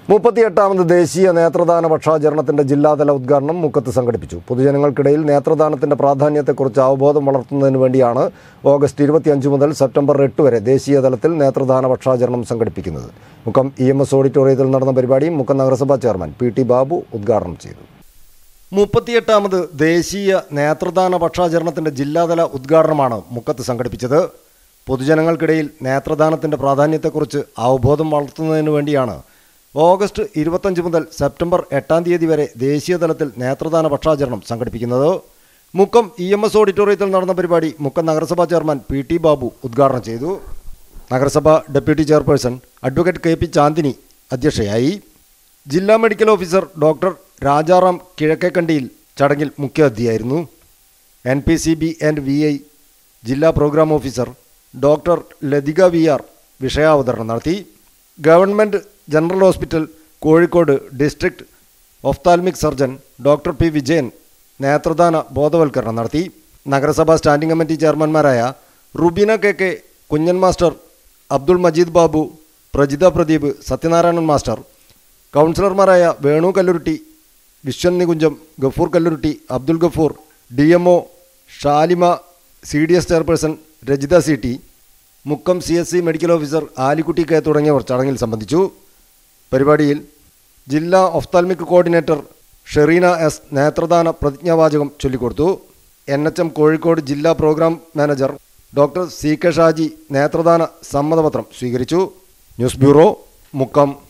മുപ്പത്തിയെട്ടാമത് ദേശീയ നേത്രദാന പക്ഷാചരണത്തിന്റെ ജില്ലാതല ഉദ്ഘാടനം മുക്കത്ത് സംഘടിപ്പിച്ചു പൊതുജനങ്ങൾക്കിടയിൽ നേത്രദാനത്തിന്റെ പ്രാധാന്യത്തെക്കുറിച്ച് അവബോധം വളർത്തുന്നതിന് വേണ്ടിയാണ് ഓഗസ്റ്റ് ഇരുപത്തിയഞ്ച് മുതൽ സെപ്റ്റംബർ എട്ട് വരെ ദേശീയ തലത്തിൽ നേത്രദാന പക്ഷാചരണം സംഘടിപ്പിക്കുന്നത് മുക്കം ഇ എം എസ് ഓഡിറ്റോറിയത്തിൽ നടന്ന പരിപാടി മുക്കം നഗരസഭാ ചെയർമാൻ പി ടി ബാബു ഉദ്ഘാടനം ചെയ്തു മുപ്പത്തിയെട്ടാമത് ദേശീയ നേത്രദാന പക്ഷാചരണത്തിന്റെ ജില്ലാതല ഉദ്ഘാടനമാണ് മുക്കത്ത് സംഘടിപ്പിച്ചത് പൊതുജനങ്ങൾക്കിടയിൽ നേത്രദാനത്തിന്റെ പ്രാധാന്യത്തെക്കുറിച്ച് അവബോധം വളർത്തുന്നതിന് വേണ്ടിയാണ് ഓഗസ്റ്റ് ഇരുപത്തഞ്ച് മുതൽ സെപ്റ്റംബർ എട്ടാം തീയതി വരെ ദേശീയ തലത്തിൽ നേത്രദാന പക്ഷാചരണം സംഘടിപ്പിക്കുന്നത് മുക്കം ഇ എം എസ് ഓഡിറ്റോറിയത്തിൽ നടന്ന പരിപാടി മുക്കം നഗരസഭാ ചെയർമാൻ പി ടി ബാബു ഉദ്ഘാടനം ചെയ്തു നഗരസഭ deputy chairperson advocate K P Chandini അധ്യക്ഷയായി ജില്ലാ medical officer doctor Rajaram Kizhakkekandiyil ചടങ്ങിൽ മുഖ്യാതിഥിയായിരുന്നു N P C B and V I ജില്ലാ programme officer doctor Lathika V R വിഷയാവതരണം നടത്തി government general hospital Kozhikode district ophthalmic surgeon doctor P Vijayan നേത്രദാന ബോധവൽക്കരണം നടത്തി നഗരസഭാ സ്റ്റാൻഡിംഗ് കമ്മിറ്റി ചെയർമാൻമാരായ Rubeena K K Kunhan master Abdul Majeed Babu Prajitha Pradeep Sathyanarayanan master കൗൺസിലർമാരായ Venu Kallurutti Viswan Nikunjam Gafoor കല്ലുരുട്ടി Abdul Gafoor D M O Shalima C D S chairperson Rajitha C T Mukkam C S C medical officer Alikutty K തുടങ്ങിയവർ ചടങ്ങിൽ സംബന്ധിച്ചു പരിപാടിയിൽ ജില്ലാ ഒഫ്താൽമിക് കോർഡിനേറ്റർ ഷെറീന എസ് നേത്രദാന പ്രതിജ്ഞാവാചകം ചൊല്ലിക്കൊടുത്തു എൻ എച്ച് എം കോഴിക്കോട് ജില്ലാ programme manager doctor C K Shaji നേത്രദാന സമ്മതപത്രം സ്വീകരിച്ചു ന്യൂസ് ബ്യൂറോ മുക്കം